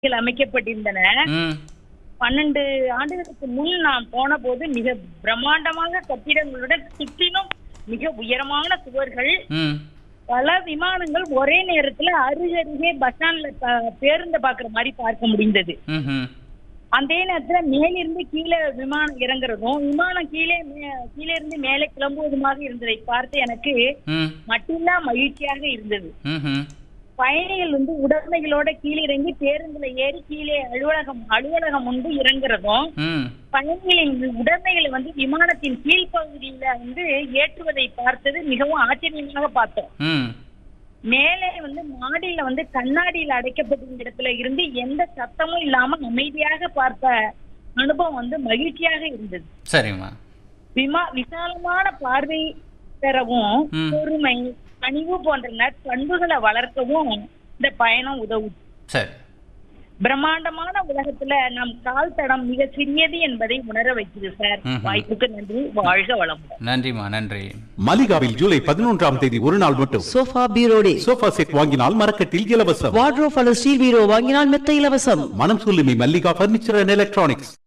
கள் அமைக்கப்பட்டிருந்தன ம் பன்னெண்டு ஆண்டுகளுக்கு முன் நான் போன போது மிக பிரம்மாண்டமாக கட்டிடங்களுடன் சுற்றிலும் மிக உயரமான சுவர்கள் ம் பல விமானங்கள் ஒரே நேரத்துல அருகருகே பஸ் ஸ்டாண்ட்ல ப- பேருந்த பாக்குற மாதிரி பார்க்க முடிந்தது ம்ஹும். அதே நேரத்துல மேலிருந்து கீழே விமானம் இறங்குறதும் விமானம் கீழே மே- கீழே இருந்து மேலே கிளம்புவதுமாக இருந்ததை பார்த்து எனக்கு ம் மட்டில்லா மகிழ்ச்சியாக இருந்தது ம்ஹும். பயணிகள் வந்து உடமைகளோட கீழே இறங்கி பேருந்துல ஏறி கீழே அலுவலகம் அலுவலகம் முன்பு இறங்குறதும் ம் பயணிகளின் உடைமைகளை வந்து விமானத்தின் கீழ்ப்பகுதியில வந்து ஏற்றுவதை பார்த்தது மிகவும் ஆச்சரியமாக பார்த்தோம் ம் மேலே வந்து மாடியில வந்து கண்ணாடியில் அடைக்கப்பட்டிருந்த இடத்துல இருந்து எந்த சத்தமும் இல்லாம அமைதியாக பார்த்த அனுபவம் வந்து மகிழ்ச்சியாக இருந்தது சரிம்மா விமா விசாலமான பார்வை பெறவும் ம். பொறுமை பணிவு போன்ற நற்பண்புகளை வளர்க்கவும் இந்த பயணம் உதவும் சரி பிரம்மாண்டமான உலகத்துல நம் கால் தடம் மிக சிறியது என்பதை உணர வைக்குது சார் ம்ஹும். வாய்ப்புக்கு நன்றி வாழ்க வளமுடன் நன்றிம்மா நன்றி மலிகாவில் ஜூலை பதினொன்றாம் தேதி ஒரு நாள் மட்டும் சோஃபா பீரோ டே சோஃபா செட் வாங்கினால் மரக்கட்டில் இலவசம் வார்ட்ரோப் அல்லது ஸ்டீல் பீரோ வாங்கினால் மெத்த இலவசம் மனம் சொல்லுமி மல்லிகா பர்னிச்சர் அண்ட் எலக்ட்ரானிக்ஸ்